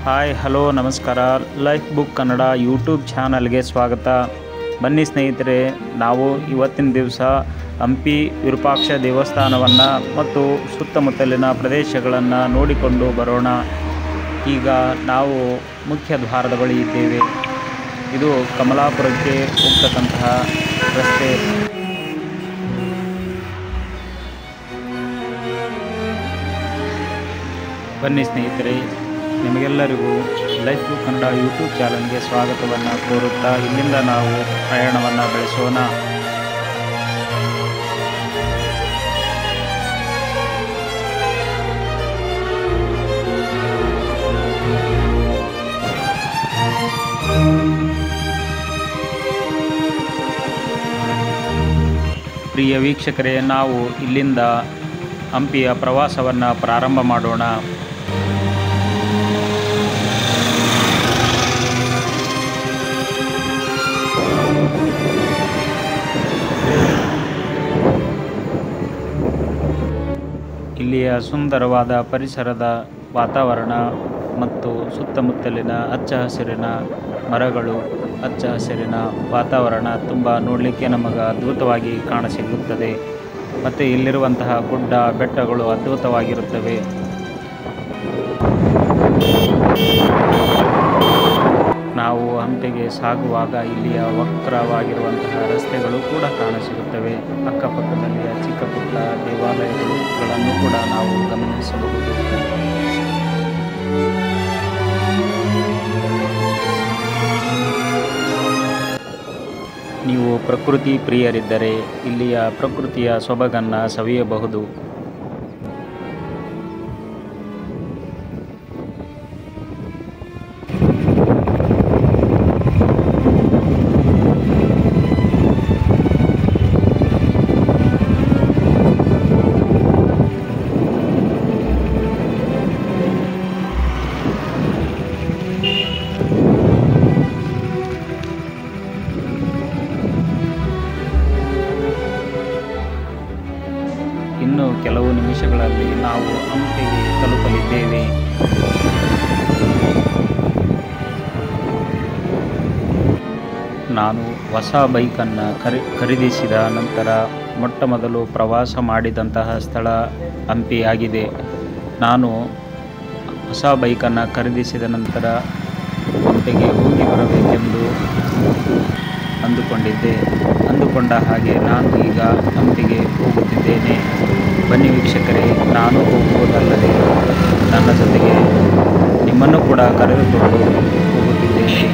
hi hello ನಮಸ್ಕಾರ life book Kannada YouTube ಚಾನಲ್ಗೆ ಸ್ವಾಗತ ಬನ್ನಿ ಸ್ನೇಹಿತರೆ ನಾವು ಇವತ್ತಿನ ದಿವಸ ಹಂಪಿ ವಿರೂಪಾಕ್ಷ ದೇವಸ್ಥಾನವನ್ನು ಮತ್ತು ಸುತ್ತಮುತ್ತಲಿನ ಪ್ರದೇಶಗಳನ್ನು ನೋಡಿಕೊಂಡು ಬರೋಣ ಈಗ ನಾವು ಮುಖ್ಯ ದ್ವಾರದ ಬಳಿ ಇದ್ದೇವೆ ಇದು ಕಮಲಾಪುರಕ್ಕೆ ಹೋಗ್ತಕ್ಕಂತಹ ರಸ್ತೆ ಬನ್ನಿ ಸ್ನೇಹಿತರೆ ನಿಮಗೆಲ್ಲರಿಗೂ ಲೈಫ್ ಬುಕ್ ಕನ್ನಡ ಯೂಟ್ಯೂಬ್ ಚಾನಲ್ಗೆ ಸ್ವಾಗತವನ್ನು ಕೋರುತ್ತಾ ಇಲ್ಲಿಂದ ನಾವು ಪ್ರಯಾಣವನ್ನು ಬೆಳೆಸೋಣ ಪ್ರಿಯ ವೀಕ್ಷಕರೇ ನಾವು ಇಲ್ಲಿಂದ ಹಂಪಿಯ ಪ್ರವಾಸವನ್ನು ಪ್ರಾರಂಭ ಮಾಡೋಣ ಇಲ್ಲಿಯ ಸುಂದರವಾದ ಪರಿಸರದ ವಾತಾವರಣ ಮತ್ತು ಸುತ್ತಮುತ್ತಲಿನ ಹಚ್ಚ ಹಸಿರಿನ ಮರಗಳು ಹಚ್ಚ ಹಸಿರಿನ ವಾತಾವರಣ ತುಂಬ ನೋಡಲಿಕ್ಕೆ ನಮಗೆ ಅದ್ಭುತವಾಗಿ ಕಾಣಸಿಗುತ್ತದೆ ಮತ್ತು ಇಲ್ಲಿರುವಂತಹ ಗುಡ್ಡ ಬೆಟ್ಟಗಳು ಅದ್ಭುತವಾಗಿರುತ್ತವೆ ನಾವು ಹಂಪಿಗೆ ಸಾಗುವಾಗ ಇಲ್ಲಿಯ ವಕ್ರವಾಗಿರುವಂತಹ ರಸ್ತೆಗಳು ಕೂಡ ಕಾಣಸಿಗುತ್ತವೆ ಅಕ್ಕಪಕ್ಕದಲ್ಲಿಯ ಚಿಕ್ಕ ಪುಟ್ಟ ದೇವಾಲಯಗಳುಗಳನ್ನು ಕೂಡ ನಾವು ಗಮನಿಸಬಹುದು ನೀವು ಪ್ರಕೃತಿ ಪ್ರಿಯರಿದ್ದರೆ ಇಲ್ಲಿಯ ಪ್ರಕೃತಿಯ ಸೊಬಗನ್ನು ಸವಿಯಬಹುದು ಇನ್ನು ಕೆಲವು ನಿಮಿಷಗಳಲ್ಲಿ ನಾವು ಹಂಪಿಗೆ ತಲುಪಲಿದ್ದೇವೆ ನಾನು ಹೊಸ ಬೈಕನ್ನು ಖರಿ ಖರೀದಿಸಿದ ನಂತರ ಮೊಟ್ಟ ಮೊದಲು ಪ್ರವಾಸ ಮಾಡಿದಂತಹ ಸ್ಥಳ ಹಂಪಿಯಾಗಿದೆ ನಾನು ಹೊಸ ಬೈಕನ್ನು ಖರೀದಿಸಿದ ನಂತರ ಹಂಪಿಗೆ ಹೋಗಿ ಬರಬೇಕೆಂದು ಅಂದುಕೊಂಡಿದ್ದೆ ಅಂದುಕೊಂಡ ಹಾಗೆ ನಾನು ಈಗ ಹಂಪಿಗೆ ಹೋಗುತ್ತಿದ್ದೇನೆ ಬನ್ನಿ ವೀಕ್ಷಕರೇ ನಾನು ಹೋಗುವುದಲ್ಲದೆ ನನ್ನ ಜೊತೆಗೆ ನಿಮ್ಮನ್ನು ಕೂಡ ಕರೆದುಕೊಂಡು ಹೋಗುತ್ತಿದ್ದೇನೆ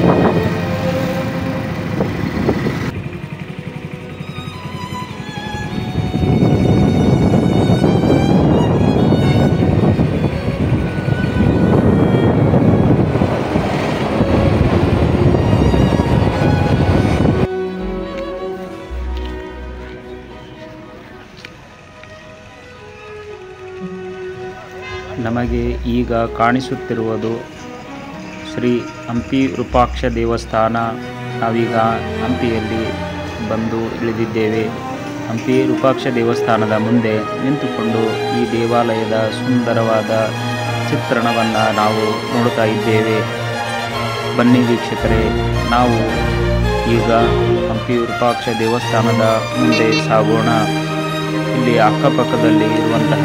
ನಮಗೆ ಈಗ ಕಾಣಿಸುತ್ತಿರುವುದು ಶ್ರೀ ಹಂಪಿ ವಿರೂಪಾಕ್ಷ ದೇವಸ್ಥಾನ ನಾವೀಗ ಹಂಪಿಯಲ್ಲಿ ಬಂದು ಇಳಿದಿದ್ದೇವೆ ಹಂಪಿ ವಿರೂಪಾಕ್ಷ ದೇವಸ್ಥಾನದ ಮುಂದೆ ನಿಂತುಕೊಂಡು ಈ ದೇವಾಲಯದ ಸುಂದರವಾದ ಚಿತ್ರಣವನ್ನು ನಾವು ನೋಡುತ್ತಾ ಇದ್ದೇವೆ ಬನ್ನಿ ವೀಕ್ಷಕರೇ ನಾವು ಈಗ ಹಂಪಿ ವಿರೂಪಾಕ್ಷ ದೇವಸ್ಥಾನದ ಮುಂದೆ ಸಾಗೋಣ ಇಲ್ಲಿ ಅಕ್ಕಪಕ್ಕದಲ್ಲಿ ಇರುವಂತಹ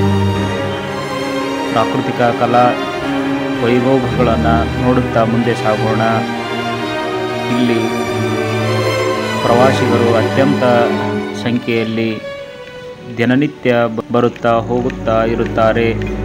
ಪ್ರಾಕೃತಿಕ ಕಲಾ ವೈಭವಗಳನ್ನು ನೋಡುತ್ತಾ ಮುಂದೆ ಸಾಗೋಣ ಇಲ್ಲಿ ಪ್ರವಾಸಿಗರು ಅತ್ಯಂತ ಸಂಖ್ಯೆಯಲ್ಲಿ ದಿನನಿತ್ಯ ಬ- ಬರುತ್ತಾ ಹೋಗುತ್ತಾ ಇರುತ್ತಾರೆ